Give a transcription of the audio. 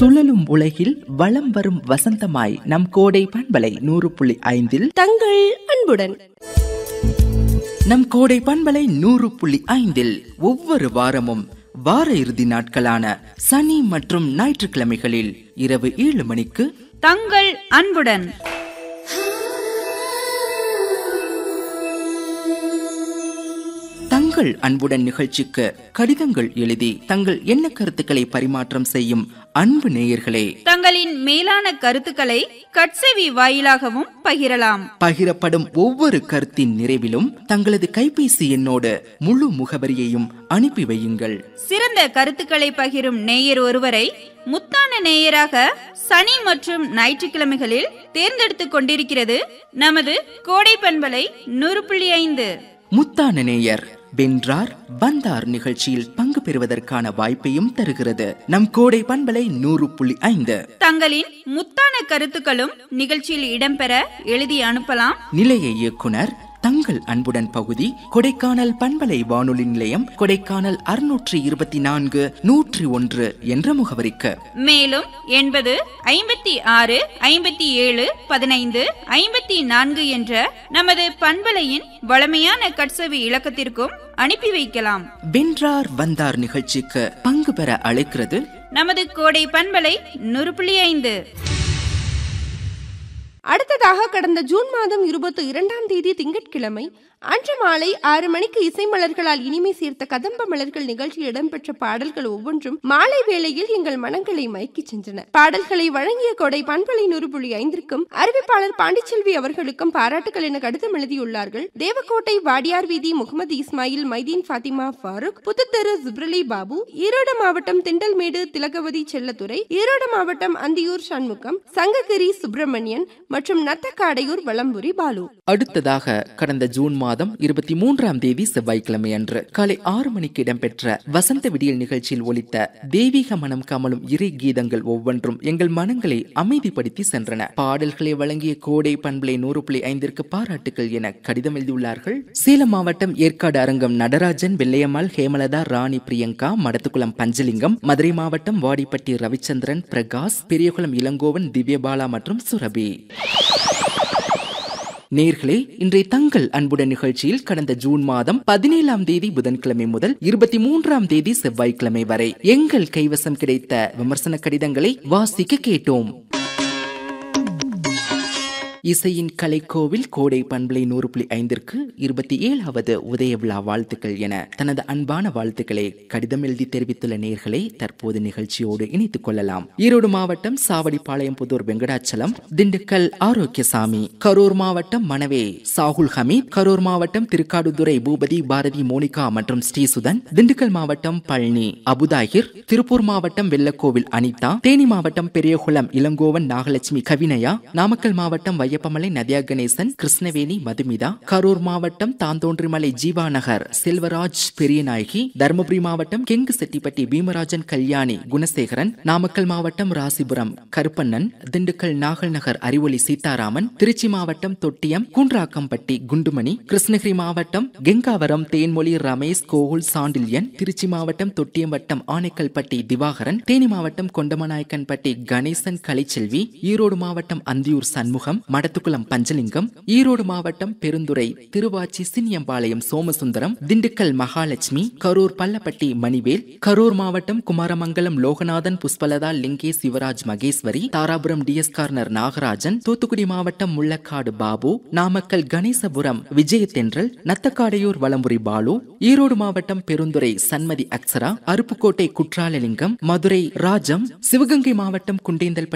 சுழலும் உலகில் வலம் வரும் வசந்தமாய் நம் கோடை பண்பலை நூறு புள்ளி ஐந்தில் தங்கள் அன்புடன் நம் கோடை பண்பலை நூறு புள்ளி ஐந்தில் ஒவ்வொரு வாரமும் வார இறுதி நாட்களான சனி மற்றும் ஞாயிற்றுக்கிழமைகளில் இரவு ஏழு மணிக்கு தங்கள் அன்புடன் தங்கள் அன்புடன் நிகழ்ச்சிக்கு கடிதங்கள் எழுதி தங்கள் எண்ண கருத்துக்களை பரிமாற்றம் செய்யும் அன்பு நேயர்களே தங்களின் மேலான கருத்துக்களை கட்செவி வாயிலாகவும் பகிரலாம் பகிரப்படும் ஒவ்வொரு கருத்தின் நிறைவிலும் தங்களது கைபேசி எண்ணோடு முழு முகவரியையும் அனுப்பி வையுங்கள் சிறந்த கருத்துக்களை பகிரும் நேயர் ஒருவரை முத்தான நேயராக சனி மற்றும் ஞாயிற்றுக்கிழமைகளில் தேர்ந்தெடுத்துக் கொண்டிருக்கிறது நமது கோடை பண்பலை நூறு புள்ளி ஐந்து முத்தான நேயர் வென்றார் வந்தார் நிகழ்ச்சியில் பங்கு பெறுவதற்கான வாய்ப்பையும் தருகிறது நம் கோடை பண்பலை நூறு புள்ளி ஐந்து தங்களின் முத்தான கருத்துக்களும் நிகழ்ச்சியில் இடம்பெற எழுதி அனுப்பலாம் நிலைய இயக்குனர் தங்கள் அன்புடன் பகுதி கொடைக்கானல் பண்பலை வானொலி நிலையம் கொடைக்கானல் அறுநூற்றி இருபத்தி நான்கு நூற்றி ஒன்று என்ற முகவரிக்கு மேலும் எண்பது ஐம்பத்தி ஆறு ஐம்பத்தி ஏழு பதினைந்து ஐம்பத்தி நான்கு என்ற நமது பண்பலையின் வளமையான கட்சவி இலக்கத்திற்கும் அனுப்பி வைக்கலாம் வென்றார் வந்தார் நிகழ்ச்சிக்கு பங்கு பெற அழைக்கிறது நமது கோடை பண்பலை நூறு புள்ளி ஐந்து அடுத்ததாக கடந்த ஜூன் மாதம் இருபத்தி இரண்டாம் தேதி திங்கட்கிழமை அன்று மாலை ஆறு மணிக்கு இசை மலர்களால் இனிமை சேர்த்த கதம்ப மலர்கள் நிகழ்ச்சியில் இடம்பெற்ற பாடல்கள் ஒவ்வொன்றும் மாலை வேளையில் எங்கள் மனங்களை மயக்கிச் சென்றன பாடல்களை வழங்கிய கொடை பண்பலை நூறு புள்ளி ஐந்திற்கும் அறிவிப்பாளர் பாண்டிச்செல்வி அவர்களுக்கும் பாராட்டுகள் என கடிதம் எழுதியுள்ளார்கள் தேவக்கோட்டை வாடியார் வீதி முகமது இஸ்மாயில் மைதீன் ஃபாத்திமா ஃபாரூக் புதுத்தெரு ஜுப்ரலி பாபு ஈரோடு மாவட்டம் திண்டல்மேடு திலகவதி செல்லத்துறை ஈரோடு மாவட்டம் அந்தியூர் சண்முகம் சங்ககிரி சுப்பிரமணியன் மற்றும் நத்தக்காடையூர் வளம்புரி பாலு அடுத்ததாக கடந்த ஜூன் மாதம் இருபத்தி மூன்றாம் தேதி செவ்வாய்க்கிழமை அன்று காலை ஆறு மணிக்கு இடம்பெற்ற வசந்த விடியல் நிகழ்ச்சியில் ஒலித்த தெய்வீக மனம் கமலும் இறை கீதங்கள் ஒவ்வொன்றும் எங்கள் மனங்களை அமைதிப்படுத்தி சென்றன பாடல்களை வழங்கிய கோடை பண்பலை நூறு புள்ளி ஐந்திற்கு பாராட்டுகள் என கடிதம் எழுதியுள்ளார்கள் சேலம் மாவட்டம் ஏற்காடு அரங்கம் நடராஜன் வெள்ளையம்மாள் ஹேமலதா ராணி பிரியங்கா மடத்துக்குளம் பஞ்சலிங்கம் மதுரை மாவட்டம் வாடிப்பட்டி ரவிச்சந்திரன் பிரகாஷ் பெரியகுளம் இளங்கோவன் திவ்யபாலா மற்றும் சுரபி நேர்களே இன்றைய தங்கள் அன்புடன் நிகழ்ச்சியில் கடந்த ஜூன் மாதம் பதினேழாம் தேதி புதன்கிழமை முதல் இருபத்தி மூன்றாம் தேதி செவ்வாய்க்கிழமை வரை எங்கள் கைவசம் கிடைத்த விமர்சன கடிதங்களை வாசிக்க கேட்டோம் இசையின் கலைக்கோவில் கோடை பண்பலை நூறு புள்ளி ஐந்திற்கு இருபத்தி ஏழாவது உதய விழா வாழ்த்துக்கள் என தனது அன்பான வாழ்த்துக்களை கடிதம் எழுதி தெரிவித்துள்ள நேர்களை தற்போது நிகழ்ச்சியோடு இணைத்துக் கொள்ளலாம் ஈரோடு மாவட்டம் சாவடிப்பாளையம் புதூர் வெங்கடாச்சலம் திண்டுக்கல் ஆரோக்கியசாமி கரூர் மாவட்டம் மணவே சாகுல் ஹமீத் கரூர் மாவட்டம் திருக்காடுதுறை பூபதி பாரதி மோனிகா மற்றும் ஸ்ரீசுதன் திண்டுக்கல் மாவட்டம் பழனி அபுதாகிர் திருப்பூர் மாவட்டம் வெள்ளக்கோவில் அனிதா தேனி மாவட்டம் பெரியகுளம் இளங்கோவன் நாகலட்சுமி கவினயா நாமக்கல் மாவட்டம் வையப்பமலை நதியா கணேசன் கிருஷ்ணவேணி மதுமிதா கரூர் மாவட்டம் தாந்தோன்றிமலை ஜீவா நகர் செல்வராஜ் பெரியநாயகி தருமபுரி மாவட்டம் கெங்கு செட்டிப்பட்டி பீமராஜன் கல்யாணி குணசேகரன் நாமக்கல் மாவட்டம் ராசிபுரம் கருப்பண்ணன் திண்டுக்கல் நாகல் நகர் அறிவொளி சீதாராமன் திருச்சி மாவட்டம் தொட்டியம் குன்றாக்கம்பட்டி குண்டுமணி கிருஷ்ணகிரி மாவட்டம் கெங்காவரம் தேன்மொழி ரமேஷ் கோகுல் சாண்டில்யன் திருச்சி மாவட்டம் தொட்டியம் வட்டம் ஆனைக்கல்பட்டி திவாகரன் தேனி மாவட்டம் கொண்டமநாயக்கன்பட்டி கணேசன் கலைச்செல்வி ஈரோடு மாவட்டம் அந்தியூர் சண்முகம் மடத்துக்குளம் பஞ்சலிங்கம் ஈரோடு மாவட்டம் பெருந்துறை திருவாச்சி சின்னியம்பாளையம் சோமசுந்தரம் திண்டுக்கல் மகாலட்சுமி கரூர் பள்ளப்பட்டி மணிவேல் கரூர் மாவட்டம் குமாரமங்கலம் லோகநாதன் புஷ்பலதா லிங்கேஷ் சிவராஜ் மகேஸ்வரி தாராபுரம் டிஎஸ் கார்னர் நாகராஜன் தூத்துக்குடி மாவட்டம் முள்ளக்காடு பாபு நாமக்கல் கணேசபுரம் விஜயதென்றல் நத்தக்காடையூர் வலம்புரி பாலு ஈரோடு மாவட்டம் பெருந்துறை சன்மதி அக்ஸரா அருப்புக்கோட்டை குற்றாலலிங்கம் மதுரை ராஜம் சிவகங்கை மாவட்டம் குண்டேந்தல்